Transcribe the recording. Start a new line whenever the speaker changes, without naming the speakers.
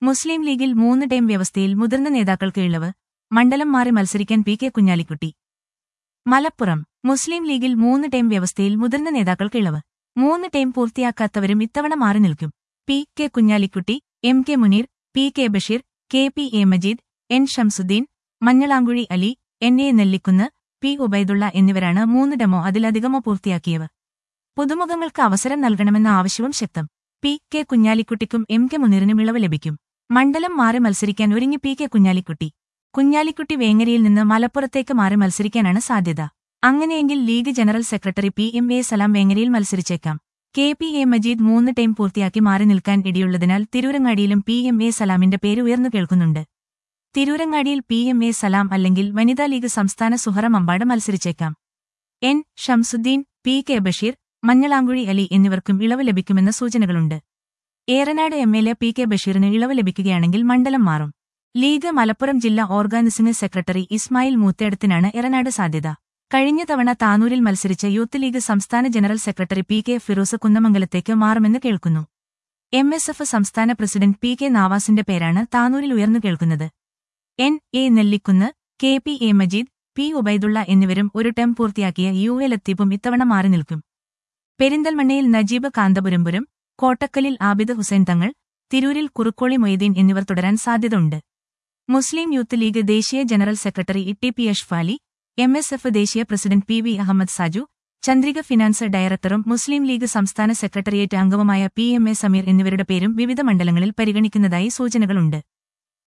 മുസ്ലിം ലീഗിൽ മൂന്ന് ടൈം വ്യവസ്ഥയിൽ മുതിർന്ന നേതാക്കൾക്ക് ഇളവ് മണ്ഡലം മാറി മത്സരിക്കാൻ P K Kunhalikutty Malappuram Muslim ലീഗിൽ മൂന്ന് ടൈം വ്യവസ്ഥയിൽ മുതിർന്ന നേതാക്കൾക്ക് ഇളവ് മൂന്ന് ടൈം പൂർത്തിയാക്കാത്തവരും ഇത്തവണ മാറി നിൽക്കും P K Kunhalikutty M K Muneer P K Basheer K P A Majeed N Shamsuddin Manjalamkuzhi Ali N A Nellikkunnu P Ubaidulla എന്നിവരാണ് മൂന്ന് ഡെമോ അതിലധികമോ പൂർത്തിയാക്കിയവർ പുതുമുഖങ്ങൾക്ക് അവസരം നൽകണമെന്ന ആവശ്യവും ശക്തം പി കെ കുഞ്ഞാലിക്കുട്ടിക്കും എം കെ മുനീറിനും ഇളവ് ലഭിക്കും മണ്ഡലം മാറി മത്സരിക്കാൻ ഒരുങ്ങി പി കെ കുഞ്ഞാലിക്കുട്ടി കുഞ്ഞാലിക്കുട്ടി വേങ്ങരയിൽ നിന്ന് മലപ്പുറത്തേക്ക് മാറി മത്സരിക്കാനാണ് സാധ്യത അങ്ങനെയെങ്കിൽ League general secretary P M A Salam വേങ്ങരയിൽ മത്സരിച്ചേക്കാം കെ പി എ മജീദ് മൂന്ന് ടൈം പൂർത്തിയാക്കി മാറി നിൽക്കാൻ ഇടയുള്ളതിനാൽ തിരൂരങ്ങാടിയിലും പി എം എ സലാമിന്റെ പേര് ഉയർന്നു കേൾക്കുന്നുണ്ട് തിരൂരങ്ങാടിയിൽ പി എം എ സലാം അല്ലെങ്കിൽ വനിതാ ലീഗ് സംസ്ഥാന സുഹറ മമ്പാട് മത്സരിച്ചേക്കാം N Shamsuddin P K Basheer Manjalamkuzhi Ali എന്നിവർക്കും ഇളവ് ലഭിക്കുമെന്ന സൂചനകളുണ്ട് Eranad M L A P K ബഷീറിന് ഇളവ് ലഭിക്കുകയാണെങ്കിൽ മണ്ഡലം മാറും ലീഗ് മലപ്പുറം ജില്ലാ ഓർഗാനിസിംഗ് സെക്രട്ടറി ഇസ്മായിൽ മൂത്തേടത്തിനാണ് എറനാട് സാധ്യത കഴിഞ്ഞ തവണ താനൂരിൽ മത്സരിച്ച യൂത്ത് ലീഗ് സംസ്ഥാന general secretary P K Firoz കുന്നമംഗലത്തേക്ക് മാറുമെന്ന് കേൾക്കുന്നു എം എസ് എഫ് സംസ്ഥാന പ്രസിഡന്റ് പി കെ നാവാസിന്റെ പേരാണ് താനൂരിൽ ഉയർന്നു കേൾക്കുന്നത് N A Nellikkunnu K P A Majeed P Ubaidulla എന്നിവരും ഒരു ടേം പൂർത്തിയാക്കിയ യു എ ലത്തീഫും ഇത്തവണ മാറി നിൽക്കും പെരിന്തൽമണ്ണയിൽ നജീബ് കാന്തപുരംപുരം കോട്ടക്കലിൽ ആബിദ് ഹുസൈൻ തങ്ങൾ തിരൂരിൽ കുറുക്കോളി മൊയ്തീൻ എന്നിവർ തുടരാൻ സാധ്യതയുണ്ട് മുസ്ലിം യൂത്ത് ലീഗ് ദേശീയ general secretary E T P Ashfali M S F ദേശീയ president P V Ahammed Saju Chandrika finance ഡയറക്ടറും മുസ്ലിം ലീഗ് സംസ്ഥാന സെക്രട്ടേറിയറ്റ് അംഗവുമായ പി എം എ സമീർ എന്നിവരുടെ പേരും വിവിധ മണ്ഡലങ്ങളിൽ പരിഗണിക്കുന്നതായി സൂചനകളുണ്ട്